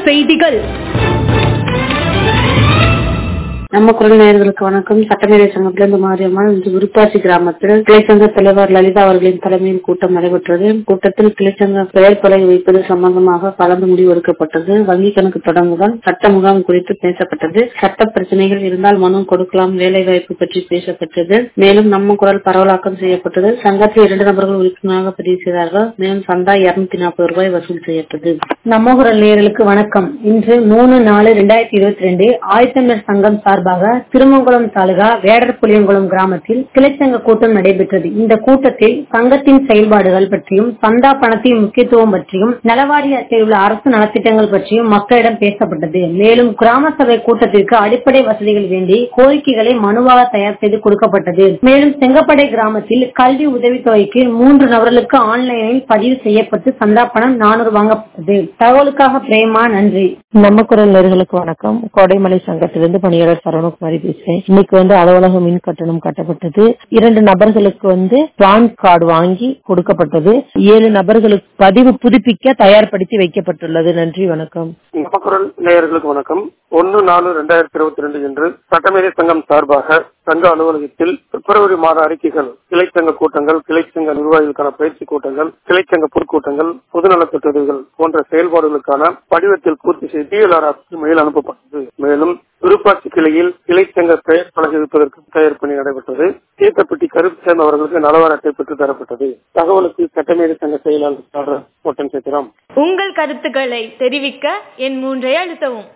செய்திகள் நம்ம குரல் நேயர்களுக்கு வணக்கம் சட்டமேதை சங்கத்திலிருந்து மாரியம்மாள் இன்று விருப்பாசி கிராமத்தில் கிளைச்சங்க தலைவர் லலிதா அவர்களின் தலைமையில் கூட்டம் நடைபெற்றது கூட்டத்தில் கிளைச்சங்க பெயர் பலகை வைப்பது சம்பந்தமாக கலந்து முடிவெடுக்கப்பட்டது வங்கி கணக்கு தொடங்குதல் சட்ட முகாம் குறித்து பேசப்பட்டது சட்ட பிரச்சனைகள் இருந்தால் மனு கொடுக்கலாம் வேலை வாய்ப்பு பற்றி பேசப்பட்டது மேலும் நம்ம குரல் பரவலாக்கம் செய்யப்பட்டது சங்கத்தில் இரண்டு நபர்கள் உறுப்பினராக பதிவு செய்தார்கள் மேலும் சந்தா இருநூத்தி நாற்பது ரூபாய் வசூல் செய்யப்பட்டது நம்ம குரல் நேயர்களுக்கு வணக்கம் இன்று மூணு நாலு ரெண்டாயிரத்தி இருபத்தி ரெண்டு ஆயத்தமிழர் சங்கம் சார்பாக திருமங்குளம் தாலுகா வேடர் புளியங்குளம் கிராமத்தில் கிளைச்சங்க கூட்டம் நடைபெற்றது இந்த கூட்டத்தில் சங்கத்தின் செயல்பாடுகள் பற்றியும் சந்தா பணத்தின் முக்கியத்துவம் பற்றியும் நலவாரியத்தில் உள்ள அரசு நலத்திட்டங்கள் பற்றியும் மக்களிடம் பேசப்பட்டது மேலும் கிராம சபை கூட்டத்திற்கு அடிப்படை வசதிகள் வேண்டி கோரிக்கைகளை மனுவாக தயார் செய்து கொடுக்கப்பட்டது மேலும் செங்கப்படை கிராமத்தில் கல்வி உதவித்தொகைக்கு மூன்று நபர்களுக்கு ஆன்லைனில் பதிவு செய்யப்பட்டு சந்தா பணம் நானூறு வாங்கப்பட்டது தகவலுக்காக பிரேமா நன்றி நம்ம குரல் நேர்களுக்கு வணக்கம் கோடைமலை சங்கத்திலிருந்து பணியாளர் சரவணகுமாரி பேசுறேன் இன்னைக்கு வந்து அலுவலக மின் கட்டணம் கட்டப்பட்டது இரண்டு நபர்களுக்கு வந்து பான் கார்டு வாங்கி கொடுக்கப்பட்டது ஏழு நபர்களுக்கு பதிவு புதுப்பிக்க தயார்படுத்தி வைக்கப்பட்டுள்ளது நன்றி வணக்கம் நம்ம குரல் நேயர்களுக்கு வணக்கம் ஒன்னு நாலு ரெண்டாயிரத்தி இருபத்தி ரெண்டு இன்று சட்டமேதை சங்கம் சார்பாக சங்க அலுவலகத்தில் பிப்ரவரி மாத அறிக்கைகள் கிளைச்சங்க கூட்டங்கள் கிளைச்சங்க நிர்வாகிகளுக்கான பயிற்சி கூட்டங்கள் கிளைச்சங்க பொதுக்கூட்டங்கள் பொதுநலத் திட்டங்கள் போன்ற செயல்பாடுகளுக்கான படிவத்தில் பூர்த்தி செய்து டிஎல்ஆர் மெயில் அனுப்பப்பட்டது மேலும் விருப்பாட்சி கிளையில் கிளைச்சங்க பெயர் பலகை வைப்பதற்கு தயார் பணி நடைபெற்றது தீர்த்தப்பட்டி கருப்பு சேர்ந்தவர்களுக்கு நலவார அட்டை பெற்று தரப்பட்டது தகவலுக்கு சட்டமேதை சங்க செயலாளர் கோட்டன் சேத்திரம் உங்கள் கருத்துக்களை தெரிவிக்க என் மூன்றை அழுத்தவும்